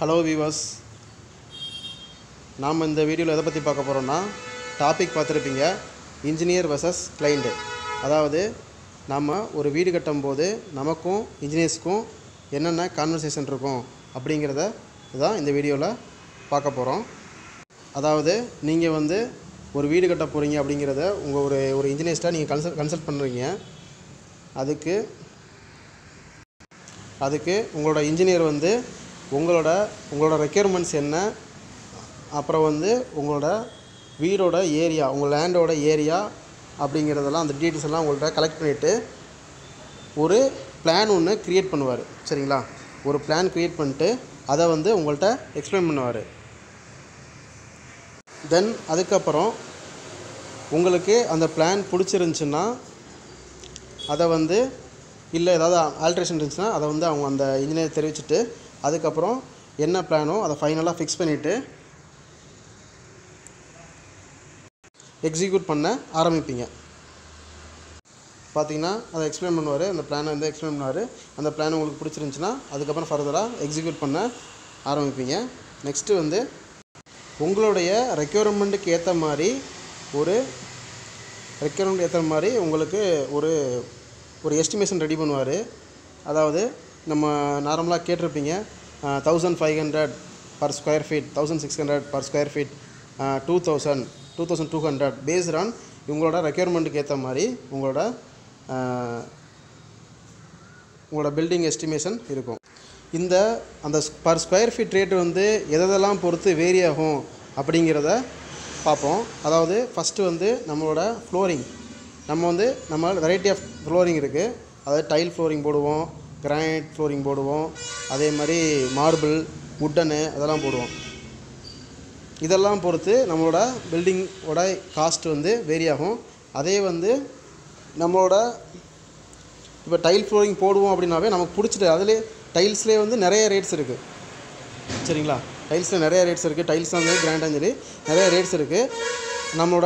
hello viewers நாம் இந்த வீடியோவில் எதை பற்றி பார்க்க போகிறோம்னா டாபிக் பார்த்துருப்பீங்க இன்ஜினியர் வர்சஸ் கிளைண்ட்டு அதாவது நம்ம ஒரு வீடு கட்டும்போது நமக்கும் இன்ஜினியர்ஸ்க்கும் என்னென்ன கான்வர்சேஷன் இருக்கும் அப்படிங்கிறத தான் இந்த வீடியோவில் பார்க்க போகிறோம் அதாவது நீங்கள் வந்து ஒரு வீடு கட்ட போகிறீங்க அப்படிங்கிறத உங்கள் ஒரு ஒரு இன்ஜினியர்ஸ்ட்டாக நீங்கள் கன்சல் கன்சல்ட் பண்ணுறீங்க அதுக்கு அதுக்கு உங்களோட இன்ஜினியர் வந்து உங்களோட உங்களோட ரெக்யர்மெண்ட்ஸ் என்ன அப்புறம் வந்து உங்களோட வீடோட ஏரியா உங்கள் லேண்டோட ஏரியா அப்படிங்கிறதெல்லாம் அந்த டீட்டெயில்ஸ் எல்லாம் உங்கள்கிட்ட கலெக்ட் பண்ணிவிட்டு ஒரு பிளான் ஒன்று க்ரியேட் பண்ணுவார் சரிங்களா ஒரு பிளான் க்ரியேட் பண்ணிட்டு அதை வந்து உங்கள்கிட்ட எக்ஸ்பிளைன் பண்ணுவார் தென் அதுக்கப்புறம் உங்களுக்கு அந்த பிளான் பிடிச்சிருந்துச்சுன்னா அதை வந்து இல்லை ஏதாவது ஆல்ட்ரேஷன் இருந்துச்சுன்னா அதை வந்து அவங்க அந்த இன்ஜினியர் தெரிவிச்சுட்டு அதுக்கப்புறம் என்ன பிளானோ அதை ஃபைனலாக ஃபிக்ஸ் பண்ணிவிட்டு எக்ஸிக்யூட் பண்ண ஆரம்பிப்பீங்க பார்த்தீங்கன்னா அதை எக்ஸ்பிளைன் பண்ணுவார் அந்த பிளானை வந்து எக்ஸ்பிளைன் பண்ணுவார் அந்த பிளான் உங்களுக்கு பிடிச்சிருந்துச்சுன்னா அதுக்கப்புறம் ஃபர்தராக எக்ஸிக்யூட் பண்ண ஆரம்பிப்பீங்க நெக்ஸ்ட்டு வந்து உங்களுடைய ரெக்யர்மெண்ட்டுக்கு ஏற்ற மாதிரி ஒரு ரெக்யர்மெண்ட் ஏற்ற மாதிரி உங்களுக்கு ஒரு ஒரு எஸ்டிமேஷன் ரெடி பண்ணுவார் அதாவது நம்ம நார்மலாக கேட்டிருப்பீங்க thousand five hundred per square feet thousand six hundred per square feet two thousand two thousand two hundred based on உங்களோட ரெக்யர்மெண்ட்டுக்கு ஏற்ற மாதிரி உங்களோட ஆஹ், உங்களோட பில்டிங் எஸ்டிமேஷன் இருக்கும் இந்த அந்த பர் ஸ்கொயர் ஃபீட் ரேட் வந்து எதெல்லாம் பொறுத்து வேரி ஆகும் அப்படிங்கிறத பார்ப்போம் அதாவது ஃபஸ்ட்டு வந்து நம்மளோட ஃப்ளோரிங் நம்ம வந்து நம்ம வெரைட்டி ஆஃப் ஃப்ளோரிங் இருக்குது அதாவது டைல் ஃப்ளோரிங் போடுவோம் கிரானைட் ஃப்ளோரிங் போடுவோம் அதே மாதிரி மார்பிள் உட்டனு அதெல்லாம் போடுவோம் இதெல்லாம் பொறுத்து நம்மளோட பில்டிங்கோட காஸ்ட் வந்து வேரி ஆகும் அதே வந்து நம்மளோட இப்போ டைல் ஃப்ளோரிங் போடுவோம் அப்படின்னாவே நமக்கு பிடிச்சிட்டு அதிலே டைல்ஸ்லேயே வந்து நிறைய ரேட்ஸ் இருக்குது சரிங்களா டைல்ஸில் நிறைய ரேட்ஸ் இருக்குது டைல்ஸ் வந்து கிராண்டாக சரி நிறைய ரேட்ஸ் இருக்குது நம்மளோட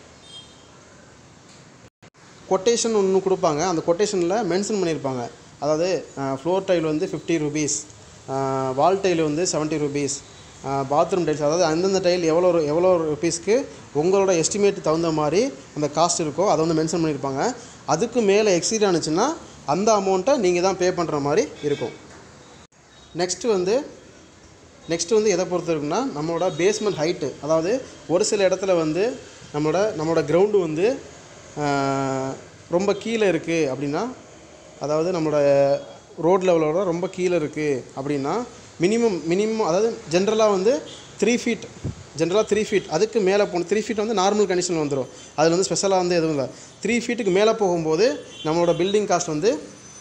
கொட்டேஷன் ஒன்று கொடுப்பாங்க அந்த கொட்டேஷனில் மென்ஷன் பண்ணியிருப்பாங்க அதாவது ஃப்ளோர் டைல் வந்து ஃபிஃப்டி ருபீஸ் வால் டைல் வந்து செவன்ட்டி ருபீஸ் பாத்ரூம் டைல்ஸ் அதாவது அந்தந்த டைல் எவ்வளோ ரு- எவ்வளோ ருபீஸ்க்கு உங்களோட எஸ்டிமேட் தகுந்த மாதிரி அந்த காஸ்ட் இருக்கோ அதை வந்து மென்ஷன் பண்ணியிருப்பாங்க அதுக்கு மேலே எக்ஸீட் ஆனுச்சுன்னா அந்த அமௌண்ட்டை நீங்கள் தான் பே பண்ணுற மாதிரி இருக்கும் நெக்ஸ்ட்டு வந்து நெக்ஸ்ட் வந்து எதை பொறுத்து இருக்குன்னா நம்மளோட பேஸ்மெண்ட் ஹைட்டு அதாவது ஒரு சில இடத்துல வந்து நம்மளோட நம்மளோட கிரவுண்டு வந்து ஆஹ், ரொம்ப கீழே இருக்குது அப்படின்னா அதாவது நம்மளோட ரோட் லெவலோட ரொம்ப கீழே இருக்குது அப்படின்னா மினிமம் மினிமம் அதாவது ஜென்ரலாக வந்து த்ரீ ஃபீட் ஜென்ரலாக த்ரீ ஃபீட் அதுக்கு மேலே போகணும் த்ரீ ஃபீட் வந்து நார்மல் கண்டிஷனில் வந்துடும் அதில் வந்து ஸ்பெஷலாக வந்து எதுவும் இல்லை த்ரீ ஃபீட்டுக்கு மேலே போகும்போது நம்மளோட பில்டிங் காஸ்ட் வந்து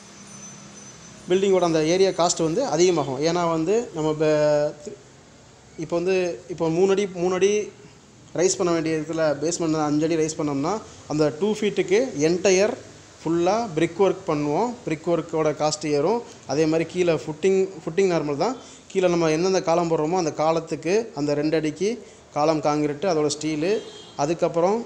பில்டிங்கோட அந்த ஏரியா காஸ்ட் வந்து அதிகமாகும் ஏன்னா வந்து நம்ம ப- இப்போ வந்து இப்போ மூணு அடி மூணு அடி ரைஸ் பண்ண வேண்டிய இடத்துல பேஸ்மெண்ட் அஞ்சு அடி ரைஸ் பண்ணோம்னா அந்த டூ ஃபீட்டுக்கு என்டையர் ஃபுல்லாக பிரிக் ஒர்க் பண்ணுவோம் பிரிக் ஒர்க்கோட காஸ்ட் ஏறும் அதே மாதிரி கீழே ஃபுட்டிங் ஃபுட்டிங் நார்மல் தான் கீழே நம்ம எந்தெந்த காலம் போடுறோமோ அந்த காலத்துக்கு அந்த ரெண்டு அடிக்கு காலம் காங்கிரீட்டு அதோட ஸ்டீலு அதுக்கப்புறம்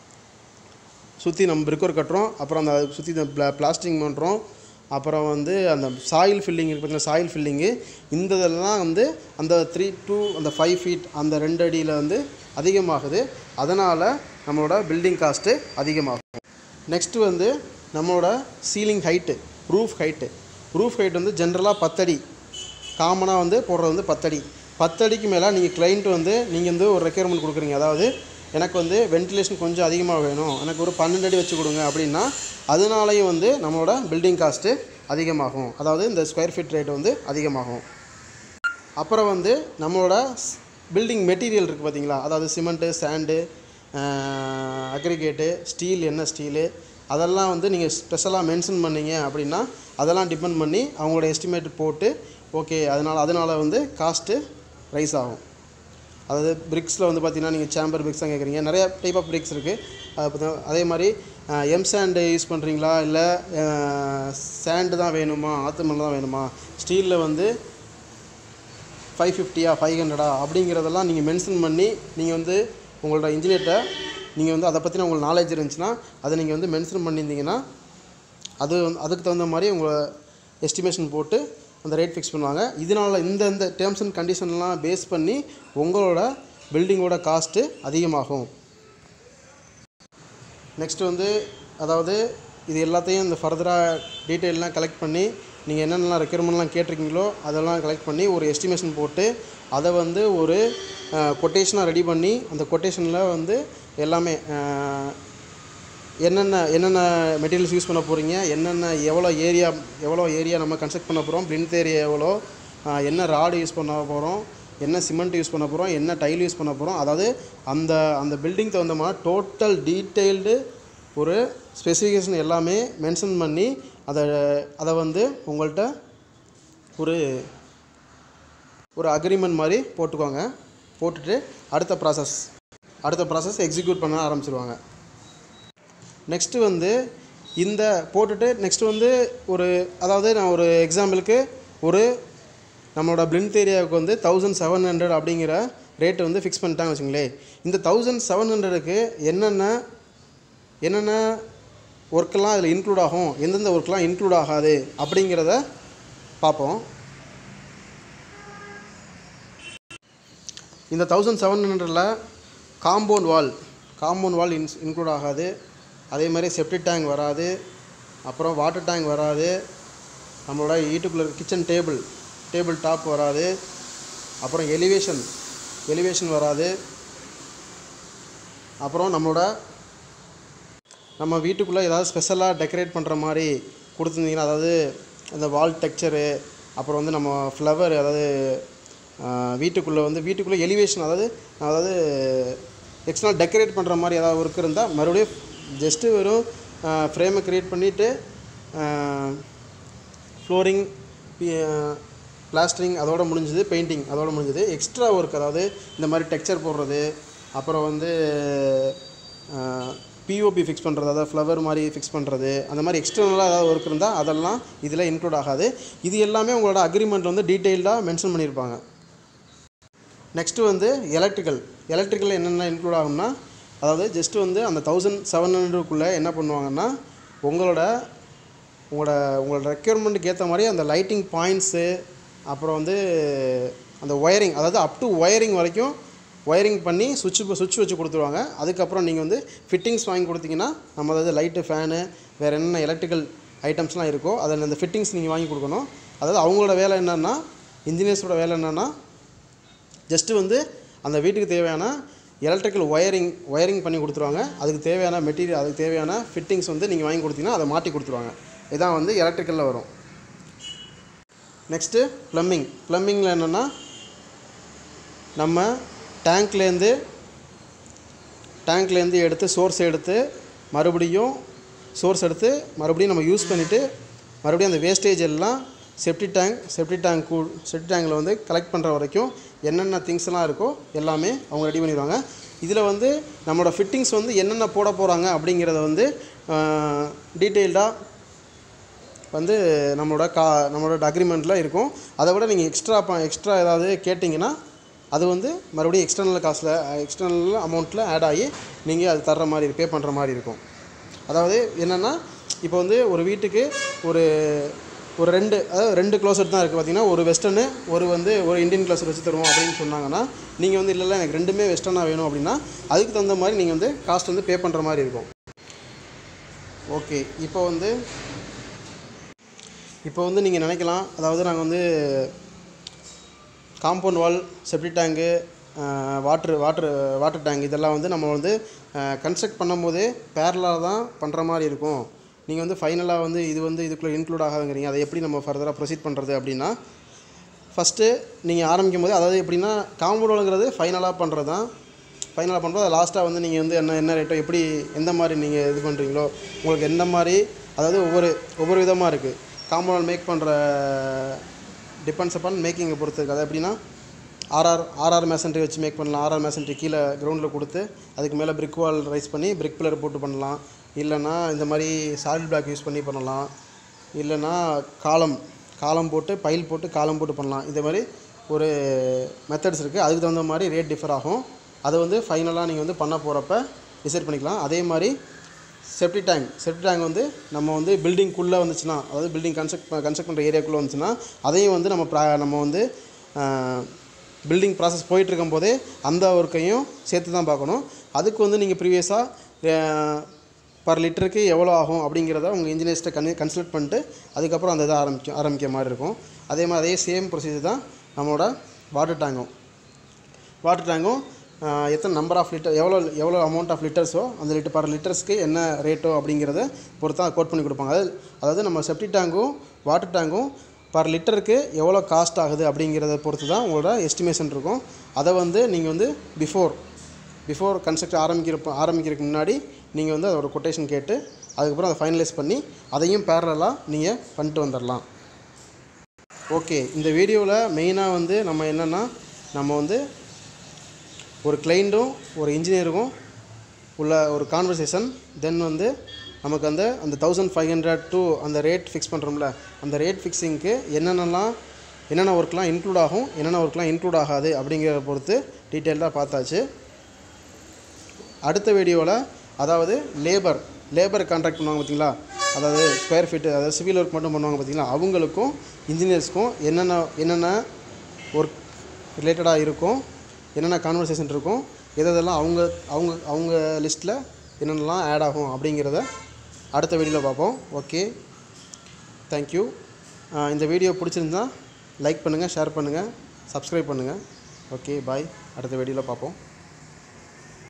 சுற்றி நம்ம பிரிக்கோர் கட்டுறோம் அப்புறம் அந்த சுற்றி இந்த பிளா பிளாஸ்டிங் பண்ணுறோம் அப்புறம் வந்து அந்த சாயில் ஃபில்லிங் இருக்கு பார்த்தீங்கன்னா சாயில் ஃபில்லிங்கு இந்த இதெல்லாம் வந்து அந்த த்ரீ டூ அந்த ஃபைவ் ஃபீட் அந்த ரெண்டு அடியில் வந்து அதிகமாகுது அதனால் நம்மளோட பில்டிங் காஸ்ட்டு அதிகமாகும் நெக்ஸ்ட்டு வந்து நம்மளோட ceiling height roof height roof height வந்து ஜென்ரலாக பத்தடி காமனாக வந்து போடுறது வந்து பத்தடி பத்தடிக்கு மேலே நீங்கள் கிளைண்ட் வந்து நீங்கள் வந்து ஒரு ரெக்யர்மெண்ட் கொடுக்குறீங்க அதாவது எனக்கு வந்து வென்டிலேஷன் கொஞ்சம் அதிகமாக வேணும் எனக்கு ஒரு பன்னெண்டு அடி வச்சு கொடுங்க அப்படின்னா அதனாலையும் வந்து நம்மளோட பில்டிங் காஸ்ட்டு அதிகமாகும் அதாவது இந்த ஸ்கொயர் ஃபீட் ரேட் வந்து அதிகமாகும் அப்புறம் வந்து நம்மளோட பில்டிங் மெட்டீரியல் இருக்குது பார்த்தீங்களா அதாவது சிமெண்ட்டு சாண்டு அக்ரிகேட்டு ஸ்டீல் என்ன ஸ்டீலு அதெல்லாம் வந்து நீங்கள் ஸ்பெஷலாக மென்ஷன் பண்ணீங்க அப்படின்னா அதெல்லாம் டிபெண்ட் பண்ணி அவங்களோட எஸ்டிமேட் போட்டு ஓகே அதனால் அதனால் வந்து காஸ்ட்டு ரைஸ் ஆகும் அதாவது பிரிக்ஸில் வந்து பார்த்தீங்கன்னா நீங்கள் சேம்பர் பிரிக்ஸ் தான் கேட்குறீங்க நிறைய டைப் ஆஃப் பிரிக்ஸ் இருக்குது அதே மாதிரி எம் சாண்டு யூஸ் பண்ணுறீங்களா இல்லை சாண்டு தான் வேணுமா ஆற்று மணல் தான் வேணுமா ஸ்டீலில் வந்து ஃபைவ் ஃபிஃப்டியா ஃபைவ் ஹண்ட்ரடா அப்படிங்கிறதெல்லாம் நீங்கள் மென்ஷன் பண்ணி நீங்கள் வந்து உங்களோட இன்ஜினியர்கிட்ட நீங்கள் வந்து அதை பற்றின உங்களுக்கு நாலேஜ் இருந்துச்சுன்னா அதை நீங்கள் வந்து மென்ஷன் பண்ணியிருந்தீங்கன்னா அது வந்து அதுக்கு தகுந்த மாதிரி உங்கள் எஸ்டிமேஷன் போட்டு அந்த ரேட் ஃபிக்ஸ் பண்ணுவாங்க இதனால் இந்த இந்த டேர்ம்ஸ் அண்ட் கண்டிஷன்லாம் பேஸ் பண்ணி உங்களோட பில்டிங்கோட காஸ்ட்டு அதிகமாகும் நெக்ஸ்ட் வந்து அதாவது இது எல்லாத்தையும் இந்த ஃபர்தராக டீட்டெயிலெலாம் கலெக்ட் பண்ணி நீங்கள் என்னென்னலாம் ரெக்யர்மெண்ட்லாம் கேட்டிருக்கீங்களோ அதெல்லாம் கலெக்ட் பண்ணி ஒரு எஸ்டிமேஷன் போட்டு அதை வந்து ஒரு கொட்டேஷனாக ரெடி பண்ணி அந்த கொட்டேஷனில் வந்து எல்லாமே அஹ், என்னென்ன என்னென்ன மெட்டீரியல்ஸ் யூஸ் பண்ண போகிறீங்க என்னென்ன எவ்வளோ ஏரியா எவ்வளோ ஏரியா நம்ம கன்ஸ்ட்ரக்ட் பண்ண போகிறோம் பிளின்த் ஏரியா எவ்வளோ ஆஹ் என்ன ராடு யூஸ் பண்ண போகிறோம் என்ன சிமெண்ட் யூஸ் பண்ண போகிறோம் என்ன டைல் யூஸ் பண்ண போகிறோம் அதாவது அந்த அந்த பில்டிங் தகுந்த மாதிரி டோட்டல் டீட்டெயில்டு ஒரு ஸ்பெசிஃபிகேஷன் எல்லாமே மென்ஷன் பண்ணி அதை அதை வந்து உங்கள்கிட்ட ஒரு ஒரு அக்ரிமெண்ட் மாதிரி போட்டுக்கோங்க போட்டுட்டு அடுத்த ப்ராசஸ் அடுத்த ப்ராசஸ் எக்ஸிக்யூட் பண்ண ஆரம்பிச்சிருவாங்க நெக்ஸ்ட்டு வந்து இந்த போட்டுட்டு நெக்ஸ்ட்டு வந்து ஒரு அதாவது நான் ஒரு எக்ஸாம்பிளுக்கு ஒரு நம்மளோட பிளின்த் ஏரியாவுக்கு வந்து தௌசண்ட் செவன் ஹண்ட்ரட் அப்படிங்கிற ரேட்டு வந்து ஃபிக்ஸ் பண்ணிட்டாங்க வச்சுங்களேன் இந்த தௌசண்ட் செவன் ஹண்ட்ரடுக்கு என்னென்ன என்னென்ன ஒர்க்கெல்லாம் அதில் இன்க்ளூட் ஆகும் எந்தெந்த ஒர்க்லாம் இன்க்ளூட் ஆகாது அப்படிங்கிறத பார்ப்போம் இந்த தௌசண்ட் செவன் ஹண்ட்ரடில் compound wall compound wall ins include ஆகாது அதே மாதிரி செப்டிக் டேங்க் வராது அப்புறம் வாட்டர் டேங்க் வராது நம்மளோட வீட்டுக்குள்ளே கிச்சன் டேபிள் டேபிள் டாப் வராது அப்புறம் எலிவேஷன் எலிவேஷன் வராது அப்புறம் நம்மளோட நம்ம வீட்டுக்குள்ளே ஏதாவது ஸ்பெஷலாக டெக்கரேட் பண்ணுற மாதிரி கொடுத்துருந்தீங்கன்னா அதாவது அந்த வால் டெக்ஸ்சரு அப்புறம் வந்து நம்ம ஃப்ளவர் அதாவது வீட்டுக்குள்ளே வந்து வீட்டுக்குள்ளே எலிவேஷன் அதாவது அதாவது எக்ஸ்ட்ரா டெக்கரேட் பண்ணுற மாதிரி ஏதாவது ஒர்க் இருந்தால் மறுபடியும் ஜஸ்ட்டு வெறும் ஃப்ரேமை க்ரியேட் பண்ணிவிட்டு ஃப்ளோரிங் பிளாஸ்டரிங் அதோட முடிஞ்சது பெயிண்டிங் அதோட முடிஞ்சது எக்ஸ்ட்ரா ஒர்க் அதாவது இந்த மாதிரி டெக்ஸ்சர் போடுறது அப்புறம் வந்து பிஓபி ஃபிக்ஸ் பண்ணுறது அதாவது ஃப்ளவர் மாதிரி ஃபிக்ஸ் பண்ணுறது அந்த மாதிரி எக்ஸ்டர்னலாக ஏதாவது ஒர்க் இருந்தால் அதெல்லாம் இதில் இன்க்ளூட் ஆகாது இது எல்லாமே உங்களோட அக்ரிமெண்ட்டில் வந்து டீட்டெயில்டாக மென்ஷன் பண்ணியிருப்பாங்க நெக்ஸ்ட்டு வந்து எலக்ட்ரிக்கல் எலக்ட்ரிக்கல் என்னென்ன இன்க்ளூட் ஆகும்னா அதாவது ஜஸ்ட்டு வந்து அந்த தௌசண்ட் செவன் ஹண்ட்ரடுக்குள்ளே என்ன பண்ணுவாங்கன்னா உங்களோட உங்களோட உங்களோட ரெக்யர்மெண்ட்டுக்கு ஏற்ற மாதிரி அந்த லைட்டிங் பாயிண்ட்ஸு அப்புறம் வந்து அந்த ஒயரிங் அதாவது அப் டு ஒயரிங் வரைக்கும் ஒயரிங் பண்ணி சுவிட்ச் சுவிட்ச் வச்சு கொடுத்துருவாங்க அதுக்கப்புறம் நீங்கள் வந்து ஃபிட்டிங்ஸ் வாங்கி கொடுத்தீங்கன்னா நம்ம அதாவது லைட்டு ஃபேனு வேறு என்னென்ன எலக்ட்ரிக்கல் ஐட்டம்ஸ்லாம் இருக்கோ அதில் அந்த ஃபிட்டிங்ஸ் நீங்கள் வாங்கி கொடுக்கணும் அதாவது அவங்களோட வேலை என்னென்னா இன்ஜினியர்ஸோட வேலை என்னென்னா ஜஸ்ட்டு வந்து அந்த வீட்டுக்கு தேவையான எலக்ட்ரிக்கல் ஒயரிங் ஒயரிங் பண்ணி கொடுத்துருவாங்க அதுக்கு தேவையான மெட்டீரியல் அதுக்கு தேவையான ஃபிட்டிங்ஸ் வந்து நீங்கள் வாங்கி கொடுத்தீங்கன்னா அதை மாட்டி கொடுத்துருவாங்க இதான் வந்து எலக்ட்ரிக்கலில் வரும் நெக்ஸ்ட்டு ப்ளம்பிங் ப்ளம்பிங்கில் என்னென்னா நம்ம டேங்க்லேருந்து டேங்க்லேருந்து எடுத்து சோர்ஸ் எடுத்து மறுபடியும் சோர்ஸ் எடுத்து மறுபடியும் நம்ம யூஸ் பண்ணிவிட்டு மறுபடியும் அந்த வேஸ்டேஜ் எல்லாம் செப்டி டேங்க் செப்டி டேங்க் கூ செப்டி டேங்கில் வந்து கலெக்ட் பண்ணுற வரைக்கும் என்னென்ன திங்ஸ் எல்லாம் இருக்கோ எல்லாமே அவங்க ரெடி பண்ணிடுவாங்க இதில் வந்து நம்மளோட ஃபிட்டிங்ஸ் வந்து என்னென்ன போட போகிறாங்க அப்படிங்கிறத வந்து டீட்டெயில்டாக வந்து நம்மளோட கா நம்மளோட அக்ரிமெண்ட்டில் இருக்கும் அதை விட நீங்கள் எக்ஸ்ட்ரா ப எக்ஸ்ட்ரா ஏதாவது கேட்டிங்கன்னா அது வந்து மறுபடியும் எக்ஸ்டர்னல் காசில் எக்ஸ்டர்னல் அமௌண்ட்டில் ஆட் ஆகி நீங்கள் அது தர்ற மாதிரி பே பண்ணுற மாதிரி இருக்கும் அதாவது என்னென்னா இப்போ வந்து ஒரு வீட்டுக்கு ஒரு ஒரு ரெண்டு அதாவது ரெண்டு க்ளோசட் தான் இருக்குது பார்த்தீங்கன்னா ஒரு வெஸ்டர்னு ஒரு வந்து ஒரு இந்தியன் க்ளோசட் வச்சு தருவோம் அப்படின்னு சொன்னாங்கன்னா நீங்கள் வந்து இல்லை இல்லை எனக்கு ரெண்டுமே வெஸ்டர்னாக வேணும் அப்படின்னா அதுக்கு தகுந்த மாதிரி நீங்கள் வந்து காஸ்ட் வந்து பே பண்ணுற மாதிரி இருக்கும் ஓகே இப்போ வந்து இப்போ வந்து நீங்கள் நினைக்கலாம் அதாவது நாங்கள் வந்து compound wall septic tank water water water tank இதெல்லாம் வந்து நம்ம வந்து கன்ஸ்ட்ரக்ட் பண்ணும்போதே பேரலாக தான் பண்ணுற மாதிரி இருக்கும் நீங்கள் வந்து ஃபைனலாக வந்து இது வந்து இதுக்குள்ளே இன்க்ளூட் ஆகாதுங்கிறீங்க அதை எப்படி நம்ம ஃபர்தராக ப்ரொசீட் பண்ணுறது அப்படின்னா ஃபஸ்ட்டு நீங்கள் ஆரம்பிக்கும் போது அதாவது எப்படின்னா காம்பவுண்ட் வாலுங்கிறது ஃபைனலாக பண்ணுறது தான் ஃபைனலாக பண்ணுறது அது லாஸ்ட்டாக வந்து நீங்கள் வந்து என்ன என்ன ரேட்டோ எப்படி எந்த மாதிரி நீங்கள் இது பண்ணுறீங்களோ உங்களுக்கு எந்த மாதிரி அதாவது ஒவ்வொரு ஒவ்வொரு விதமாக இருக்குது காம்பவுண்ட் மேக் பண்ணுற டிபெண்ட்ஸ் அப்பான் மேக்கிங்கை பொறுத்து இருக்குது அது எப்படின்னா ஆர்ஆர் ஆர்ஆர் மேசன்ட்ரி வச்சு மேக் பண்ணலாம் ஆர்ஆர் மேசன்ட்ரி கீழே கிரவுண்டில் கொடுத்து அதுக்கு மேலே பிரிக் வால் ரைஸ் பண்ணி பிரிக் பில்லர் போட்டு பண்ணலாம் இல்லைன்னா இந்த மாதிரி சாலிட் பிளாக் யூஸ் பண்ணி பண்ணலாம் இல்லைன்னா காலம் காலம் போட்டு பைல் போட்டு காலம் போட்டு பண்ணலாம் இந்த மாதிரி ஒரு மெத்தட்ஸ் இருக்குது அதுக்கு தகுந்த மாதிரி ரேட் டிஃபர் ஆகும் அதை வந்து ஃபைனலாக நீங்கள் வந்து பண்ண போகிறப்ப டிசைட் பண்ணிக்கலாம் அதே மாதிரி செப்டி டேங்க் செப்டி டேங்க் வந்து நம்ம வந்து பில்டிங்குள்ளே வந்துச்சுன்னா அதாவது பில்டிங் கன்ஸ்ட்ரக்ட் கன்ஸ்ட்ரக்ட் பண்ணுற ஏரியாக்குள்ளே வந்துச்சுன்னா அதையும் வந்து நம்ம ப்ரா நம்ம வந்து பில்டிங் ப்ராசஸ் போயிட்டு இருக்கும் போதே அந்த ஒர்க்கையும் சேர்த்து தான் பார்க்கணும் அதுக்கு வந்து நீங்கள் ப்ரீவியஸாக பர் லிட்டருக்கு எவ்வளோ ஆகும் அப்படிங்கிறத உங்கள் இன்ஜினியர்ஸ்ட்டை கன் கன்சல்ட் பண்ணிட்டு அதுக்கப்புறம் அந்த இதை ஆரம்பிக்க ஆரம்பிக்க மாதிரி இருக்கும் அதே மாதிரி அதே சேம் ப்ரொசீஜர் தான் நம்மளோட வாட்டர் டேங்கும் வாட்டர் டேங்கும் ஆஹ், எத்தனை நம்பர் ஆஃப் லிட்டர் எவ்வளோ எவ்வளோ அமௌண்ட் ஆஃப் லிட்டர்ஸோ அந்த லிட்டர் பர் லிட்டர்ஸ்க்கு என்ன ரேட்டோ அப்படிங்கிறத பொறுத்து தான் கோட் பண்ணி கொடுப்பாங்க அதாவது அதாவது நம்ம செப்டி டேங்கும் வாட்டர் டேங்கும் பர் லிட்டருக்கு எவ்வளோ காஸ்ட் ஆகுது அப்படிங்கிறத பொறுத்து தான் உங்களோட எஸ்டிமேஷன் இருக்கும் அதை வந்து நீங்கள் வந்து பிஃபோர் பிஃபோர் கன்ஸ்ட்ரக்ட் ஆரம்பிக்கிறப்ப ஆரம்பிக்கிறதுக்கு முன்னாடி நீங்கள் வந்து அதோட கொட்டேஷன் கேட்டு அதுக்கப்புறம் அதை ஃபைனலைஸ் பண்ணி அதையும் பேரலாக நீங்கள் பண்ணிட்டு வந்துடலாம் ஓகே இந்த வீடியோவில் மெயினாக வந்து நம்ம என்னென்னா நம்ம வந்து ஒரு கிளைண்ட்டும் ஒரு இன்ஜினியருக்கும் உள்ள ஒரு கான்வர்சேஷன் தென் வந்து நமக்கு அந்த அந்த தௌசண்ட் ஃபைவ் ஹண்ட்ரட் டூ அந்த ரேட் ஃபிக்ஸ் பண்ணுறோம்ல அந்த ரேட் ஃபிக்ஸிங்க்கு என்னென்னலாம் என்னென்ன ஒர்க்லாம் இன்க்ளூட் ஆகும் என்னென்ன ஒர்க்லாம் இன்க்ளூட் ஆகாது அப்படிங்கிறத பொறுத்து டீட்டெயிலாக பார்த்தாச்சு அடுத்த வீடியோவில் அதாவது லேபர் லேபர் கான்ட்ராக்ட் பண்ணுவாங்க பார்த்தீங்களா அதாவது ஸ்கொயர் ஃபீட்டு அதாவது சிவில் ஒர்க் மட்டும் பண்ணுவாங்க பார்த்தீங்களா அவங்களுக்கும் இன்ஜினியர்ஸ்க்கும் என்னென்ன என்னென்ன ஒர்க் ரிலேட்டடாக இருக்கும் என்னென்ன கான்வர்சேஷன் இருக்கும் எது எதெல்லாம் அவங்க அவங்க அவங்க லிஸ்ட்டில் என்னென்னலாம் ஆட் ஆகும் அப்படிங்கிறத அடுத்த வீடியோவில் பார்ப்போம் ஓகே தேங்க்யூ இந்த வீடியோ பிடிச்சிருந்தா லைக் பண்ணுங்கள் ஷேர் பண்ணுங்கள் சப்ஸ்கிரைப் பண்ணுங்கள் ஓகே பாய் அடுத்த வீடியோவில் பார்ப்போம்